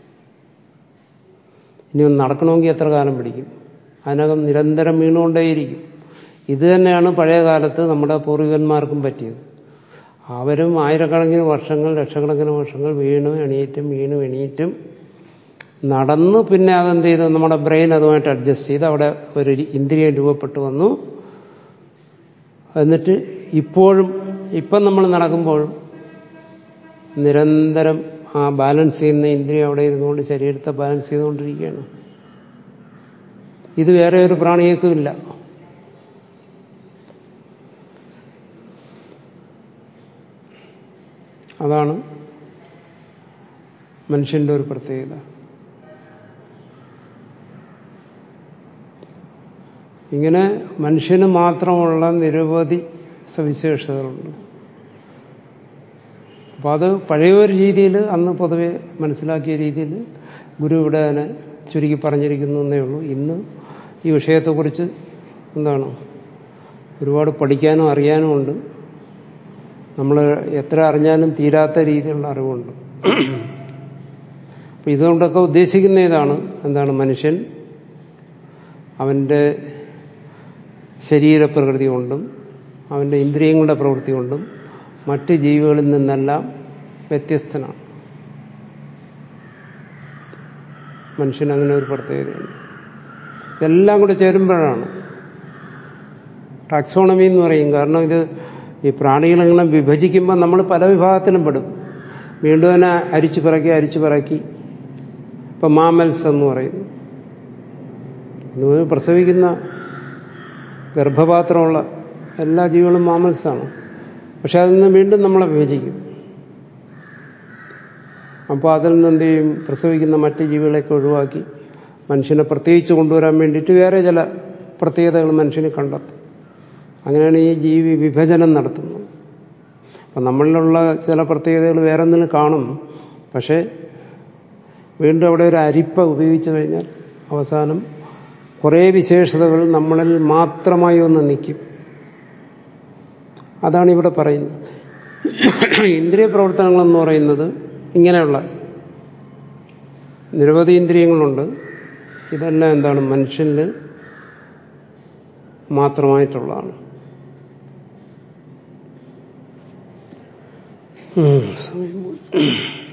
ഇനി ഒന്ന് നടക്കണമെങ്കിൽ എത്ര കാലം പിടിക്കും അതിനകം നിരന്തരം വീണുകൊണ്ടേയിരിക്കും ഇത് തന്നെയാണ് പഴയ കാലത്ത് നമ്മുടെ പൂർവികന്മാർക്കും പറ്റിയത് അവരും ആയിരക്കണക്കിന് വർഷങ്ങൾ ലക്ഷക്കണക്കിന് വർഷങ്ങൾ വീണും എണീറ്റും വീണും എണീറ്റും നടന്നു പിന്നെ അതെന്ത് ചെയ്തു നമ്മുടെ ബ്രെയിൻ അതുമായിട്ട് അഡ്ജസ്റ്റ് ചെയ്ത് അവിടെ ഒരു ഇന്ദ്രിയം രൂപപ്പെട്ടു വന്നു എന്നിട്ട് ഇപ്പോഴും ഇപ്പം നമ്മൾ നടക്കുമ്പോഴും നിരന്തരം ആ ബാലൻസ് ചെയ്യുന്ന ഇന്ദ്രിയം അവിടെ ഇരുന്നുകൊണ്ട് ശരീരത്തെ ബാലൻസ് ചെയ്തുകൊണ്ടിരിക്കുകയാണ് ഇത് വേറെ ഒരു പ്രാണിയേക്കും ഇല്ല അതാണ് മനുഷ്യന്റെ ഒരു പ്രത്യേകത ഇങ്ങനെ മനുഷ്യന് മാത്രമുള്ള നിരവധി സവിശേഷതകളുണ്ട് അപ്പോൾ അത് പഴയ ഒരു രീതിയിൽ അന്ന് പൊതുവെ മനസ്സിലാക്കിയ രീതിയിൽ ഗുരു ഇവിടെ അതിനെ ചുരുക്കി പറഞ്ഞിരിക്കുന്നു എന്നേ ഉള്ളൂ ഇന്ന് ഈ വിഷയത്തെക്കുറിച്ച് എന്താണ് ഒരുപാട് പഠിക്കാനും അറിയാനും ഉണ്ട് നമ്മൾ എത്ര അറിഞ്ഞാലും തീരാത്ത രീതിയിലുള്ള അറിവുണ്ട് അപ്പം ഇതുകൊണ്ടൊക്കെ ഉദ്ദേശിക്കുന്ന ഇതാണ് എന്താണ് മനുഷ്യൻ അവൻ്റെ ശരീരപ്രകൃതി കൊണ്ടും അവൻ്റെ ഇന്ദ്രിയങ്ങളുടെ പ്രവൃത്തി കൊണ്ടും മറ്റ് ജീവികളിൽ നിന്നെല്ലാം വ്യത്യസ്തനാണ് മനുഷ്യൻ അങ്ങനെ ഒരു പ്രത്യേകതയുണ്ട് ഇതെല്ലാം കൂടെ ചേരുമ്പോഴാണ് ടാക്സോണമി എന്ന് പറയും കാരണം ഇത് ഈ പ്രാണികളെങ്ങനെ വിഭജിക്കുമ്പോൾ നമ്മൾ പല വിഭാഗത്തിലും പെടും വീണ്ടും തന്നെ അരിച്ചു പിറക്കി അരിച്ചു പിറക്കി ഇപ്പം മാമൽസ് എന്ന് പറയുന്നു എന്ന് പ്രസവിക്കുന്ന ഗർഭപാത്രമുള്ള എല്ലാ ജീവികളും മാമൽസാണ് പക്ഷെ അതിൽ നിന്ന് വീണ്ടും നമ്മളെ വിഭജിക്കും അപ്പോൾ അതിൽ നിന്ന് എന്ത് ചെയ്യും പ്രസവിക്കുന്ന മറ്റ് ജീവികളെയൊക്കെ ഒഴിവാക്കി മനുഷ്യനെ പ്രത്യേകിച്ച് കൊണ്ടുവരാൻ വേണ്ടിയിട്ട് വേറെ ചില പ്രത്യേകതകൾ മനുഷ്യന് കണ്ടെത്തും അങ്ങനെയാണ് ഈ ജീവി വിഭജനം നടത്തുന്നത് അപ്പം നമ്മളിലുള്ള ചില പ്രത്യേകതകൾ വേറെ ഒന്നിനും കാണും പക്ഷേ വീണ്ടും അവിടെ ഒരു അരിപ്പ ഉപയോഗിച്ചു കഴിഞ്ഞാൽ അവസാനം കുറേ വിശേഷതകൾ നമ്മളിൽ മാത്രമായി ഒന്ന് നിൽക്കും അതാണ് ഇവിടെ പറയുന്നത് ഇന്ദ്രിയ പ്രവർത്തനങ്ങളെന്ന് പറയുന്നത് ഇങ്ങനെയുള്ള നിരവധി ഇന്ദ്രിയങ്ങളുണ്ട് ഇതെല്ലാം എന്താണ് മനുഷ്യനിൽ മാത്രമായിട്ടുള്ളതാണ് സമയം പോയി.